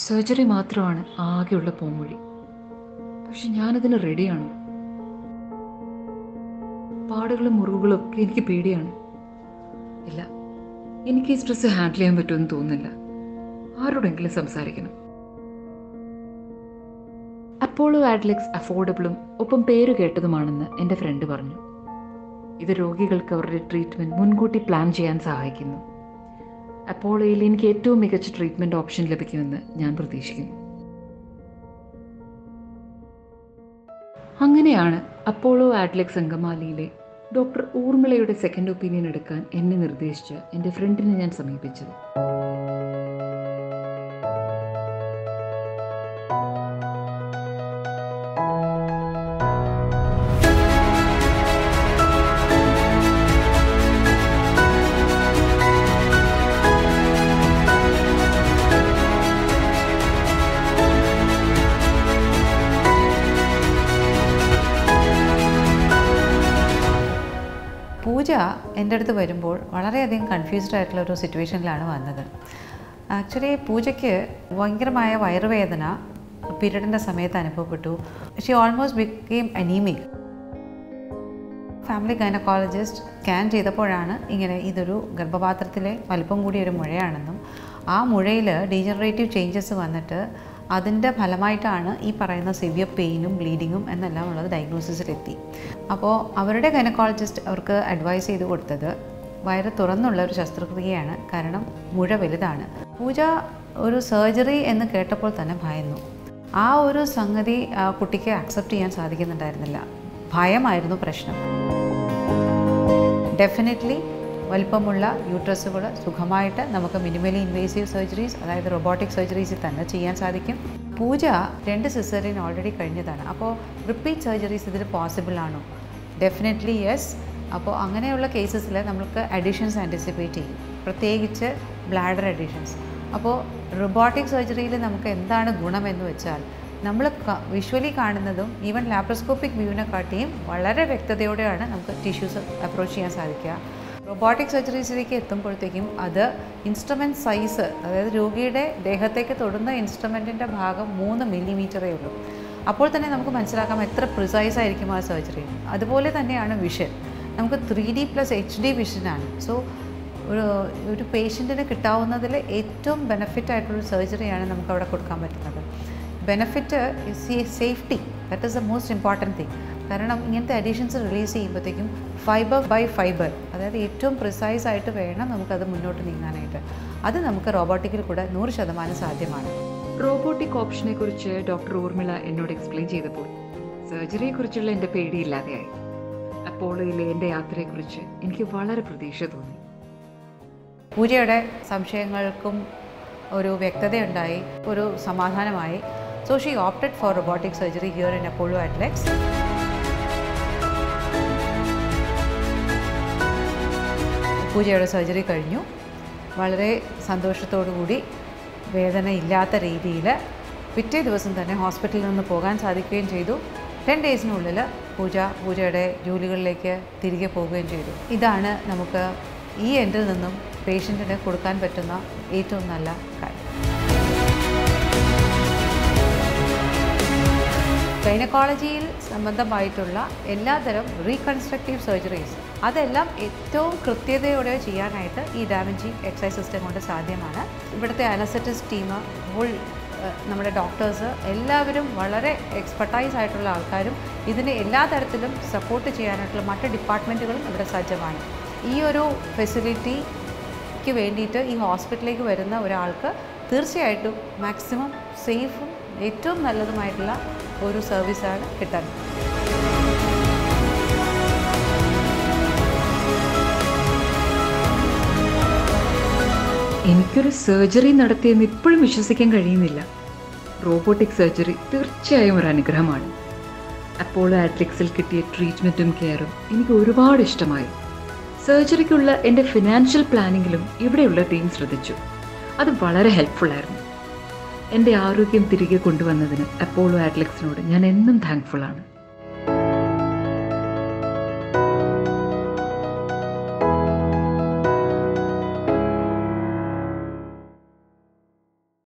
surgery മാത്രമാണ് ആകെയുള്ള പോംവഴി പക്ഷെ ഞാനതിന് റെഡിയാണ് പാടുകളും മുറിവുകളും ഒക്കെ എനിക്ക് പേടിയാണ് ഇല്ല എനിക്ക് ഈ സ്ട്രെസ് ഹാൻഡിൽ ചെയ്യാൻ പറ്റുമെന്ന് തോന്നുന്നില്ല ആരോടെങ്കിലും സംസാരിക്കണം അപ്പോളോ ആഡ്ലെക്സ് അഫോർഡബിളും ഒപ്പം പേര് കേട്ടതുമാണെന്ന് എൻ്റെ ഫ്രണ്ട് പറഞ്ഞു ഇത് രോഗികൾക്ക് അവരുടെ ട്രീറ്റ്മെൻറ്റ് മുൻകൂട്ടി പ്ലാൻ ചെയ്യാൻ സഹായിക്കുന്നു അപ്പോളോയിൽ എനിക്ക് ഏറ്റവും മികച്ച ട്രീറ്റ്മെൻറ്റ് ഓപ്ഷൻ ലഭിക്കുമെന്ന് ഞാൻ പ്രതീക്ഷിക്കുന്നു അങ്ങനെയാണ് അപ്പോളോ ആഡ്ലെക്സ് അങ്കമാലിയിലെ ഡോക്ടർ ഊർമിളയുടെ സെക്കൻഡ് ഒപ്പീനിയൻ എടുക്കാൻ എന്നെ നിർദ്ദേശിച്ച് എൻ്റെ ഫ്രണ്ടിനെ ഞാൻ സമീപിച്ചത് പൂജ എൻ്റെ അടുത്ത് വരുമ്പോൾ വളരെയധികം കൺഫ്യൂസ്ഡ് ആയിട്ടുള്ള ഒരു സിറ്റുവേഷനിലാണ് വന്നത് ആക്ച്വലി പൂജയ്ക്ക് ഭയങ്കരമായ വയറുവേദന പീരീഡിൻ്റെ സമയത്ത് അനുഭവപ്പെട്ടു she almost became anaemic family gynaecologist scan ചെയ്തപ്പോഴാണ് ഇങ്ങനെ ഇതൊരു ഗർഭപാത്രത്തിലെ വലിപ്പം കൂടിയ ഒരു മുഴയാണെന്നും ആ മുഴയിൽ ഡീജനറേറ്റീവ് ചേഞ്ചസ് വന്നിട്ട് അതിൻ്റെ ഫലമായിട്ടാണ് ഈ പറയുന്ന സിവിയർ പെയിനും ബ്ലീഡിങ്ങും എന്നെല്ലാം ഉള്ളത് ഡയഗ്നോസിസിലെത്തി അപ്പോൾ അവരുടെ ഗൈനക്കോളജിസ്റ്റ് അവർക്ക് അഡ്വൈസ് ചെയ്ത് കൊടുത്തത് വയറ് തുറന്നുള്ള ഒരു ശസ്ത്രക്രിയയാണ് കാരണം മുഴ വലുതാണ് പൂജ ഒരു സർജറി എന്ന് കേട്ടപ്പോൾ തന്നെ ഭയന്നു ആ ഒരു സംഗതി ആ കുട്ടിക്ക് അക്സെപ്റ്റ് ചെയ്യാൻ സാധിക്കുന്നുണ്ടായിരുന്നില്ല ഭയമായിരുന്നു പ്രശ്നം ഡെഫിനറ്റ്ലി വലിപ്പമുള്ള യൂട്രസുകൾ സുഖമായിട്ട് നമുക്ക് മിനിമലി ഇൻവേസീവ് സർജറീസ് അതായത് റൊബോട്ടിക് സർജറീസിൽ തന്നെ ചെയ്യാൻ സാധിക്കും പൂജ രണ്ട് സിസറിൻ ഓൾറെഡി കഴിഞ്ഞതാണ് അപ്പോൾ റിപ്പീറ്റ് സർജറീസ് ഇതിൽ പോസിബിൾ ആണോ ഡെഫിനറ്റ്ലി യെസ് അപ്പോൾ അങ്ങനെയുള്ള കേസസിൽ നമുക്ക് അഡീഷൻസ് ആൻറ്റിസിപ്പേറ്റ് ചെയ്യും പ്രത്യേകിച്ച് ബ്ലാഡർ അഡീഷൻസ് അപ്പോൾ റൊബോട്ടിക് സർജറിയിൽ നമുക്ക് എന്താണ് ഗുണമെന്ന് വെച്ചാൽ നമ്മൾ വിഷ്വലി കാണുന്നതും ഈവൻ ലാപ്രോസ്കോപ്പിക് വ്യൂവിനെക്കാട്ടിയും വളരെ വ്യക്തതയോടെയാണ് നമുക്ക് ടിഷ്യൂസ് അപ്രോച്ച് ചെയ്യാൻ സാധിക്കുക റോബോട്ടിക് സർജറീസിലേക്ക് എത്തുമ്പോഴത്തേക്കും അത് ഇൻസ്ട്രുമെൻറ്റ് സൈസ് അതായത് രോഗിയുടെ ദേഹത്തേക്ക് തൊടുന്ന ഇൻസ്ട്രുമെൻറ്റിൻ്റെ ഭാഗം മൂന്ന് മില്ലിമീറ്ററേ ഉള്ളൂ അപ്പോൾ തന്നെ നമുക്ക് മനസ്സിലാക്കാം എത്ര പ്രിസൈസ് ആയിരിക്കും ആ സർജറി അതുപോലെ തന്നെയാണ് വിഷൻ നമുക്ക് three D plus H D വിഷനാണ് സോ ഒരു ഒരു പേഷ്യൻറ്റിന് കിട്ടാവുന്നതിൽ ഏറ്റവും ബെനഫിറ്റ് ആയിട്ടുള്ള സർജറിയാണ് നമുക്ക് അവിടെ കൊടുക്കാൻ പറ്റുന്നത് benefit safety that is the most important thing കാരണം ഇങ്ങനത്തെ അഡീഷൻസ് റിലീസ് ചെയ്യുമ്പോഴത്തേക്കും ഫൈബർ ബൈ ഫൈബർ അതായത് ഏറ്റവും പ്രിസൈസ് ആയിട്ട് വേണം നമുക്കത് മുന്നോട്ട് നീങ്ങാനായിട്ട് അത് നമുക്ക് റോബോട്ടിക്കിൽ കൂടെ നൂറ് ശതമാനം സാധ്യമാണ് റോബോട്ടിക് ഓപ്ഷനെ കുറിച്ച് ഡോക്ടർ ഊർമിള എന്നോട് എക്സ്പ്ലെയിൻ ചെയ്തപ്പോൾ സർജറിയെ കുറിച്ചുള്ള എൻ്റെ പേടി ഇല്ലാതെയായി അപ്പോളോയിലെ എൻ്റെ യാത്രയെക്കുറിച്ച് എനിക്ക് വളരെ പ്രതീക്ഷ തോന്നി പൂജയുടെ സംശയങ്ങൾക്കും ഒരു വ്യക്തതയുണ്ടായി ഒരു സമാധാനമായി so she opted for robotic surgery here in Apollo Adlux പൂജയുടെ സർജറി കഴിഞ്ഞു വളരെ സന്തോഷത്തോടു കൂടി വേദന ഇല്ലാത്ത രീതിയിൽ പിറ്റേ ദിവസം തന്നെ ഹോസ്പിറ്റലിൽ നിന്ന് പോകാൻ സാധിക്കുകയും ചെയ്തു ടെൻ ഡേയ്സിനുള്ളിൽ പൂജ പൂജയുടെ ജോലികളിലേക്ക് തിരികെ പോവുകയും ചെയ്തു ഇതാണ് നമുക്ക് ഈ എൻഡിൽ നിന്നും പേഷ്യൻറ്റിന് കൊടുക്കാൻ പറ്റുന്ന ഏറ്റവും നല്ല കാര്യം ഗൈനക്കോളജിയിൽ സംബന്ധമായിട്ടുള്ള എല്ലാതരം റീകൺസ്ട്രക്റ്റീവ് സർജറീസ് അതെല്ലാം ഏറ്റവും കൃത്യതയോടെ ചെയ്യാനായിട്ട് ഈ ഡാമേജി എക്സൈസ് സിസ്റ്റം കൊണ്ട് സാധ്യമാണ് ഇവിടുത്തെ അനസറ്റിസ് ടീം ഹോൾ നമ്മുടെ ഡോക്ടേഴ്സ് എല്ലാവരും വളരെ എക്സ്പെർട്ടൈസ് ആയിട്ടുള്ള ആൾക്കാരും ഇതിനെ എല്ലാ തരത്തിലും സപ്പോർട്ട് ചെയ്യാനായിട്ടുള്ള മറ്റ് ഡിപ്പാർട്ട്മെൻറ്റുകളും ഇവിടെ സജ്ജമാണ് ഈ ഒരു ഫെസിലിറ്റിക്ക് വേണ്ടിയിട്ട് ഈ ഹോസ്പിറ്റലിലേക്ക് വരുന്ന ഒരാൾക്ക് തീർച്ചയായിട്ടും മാക്സിമം സേഫും ഏറ്റവും നല്ലതുമായിട്ടുള്ള ഒരു സർവീസാണ് കിട്ടുന്നത് എനിക്കൊരു സർജറി നടത്തിയെന്ന് ഇപ്പോഴും വിശ്വസിക്കാൻ കഴിയുന്നില്ല റോബോട്ടിക് സർജറി തീർച്ചയായും ഒരു അനുഗ്രഹമാണ് അപ്പോളോ ആറ്റ്ലിക്സിൽ കിട്ടിയ ട്രീറ്റ്മെൻറ്റും കെയറും എനിക്ക് ഒരുപാട് ഇഷ്ടമായി സർജറിക്കുള്ള എൻ്റെ ഫിനാൻഷ്യൽ പ്ലാനിങ്ങിലും ഇവിടെയുള്ള ടീം ശ്രദ്ധിച്ചു അത് വളരെ ഹെൽപ്ഫുള്ളായിരുന്നു എൻ്റെ ആരോഗ്യം തിരികെ കൊണ്ടുവന്നതിന് അപ്പോളോ ആറ്റ്ലിക്സിനോട് ഞാൻ എന്നും താങ്ക്ഫുള്ളാണ്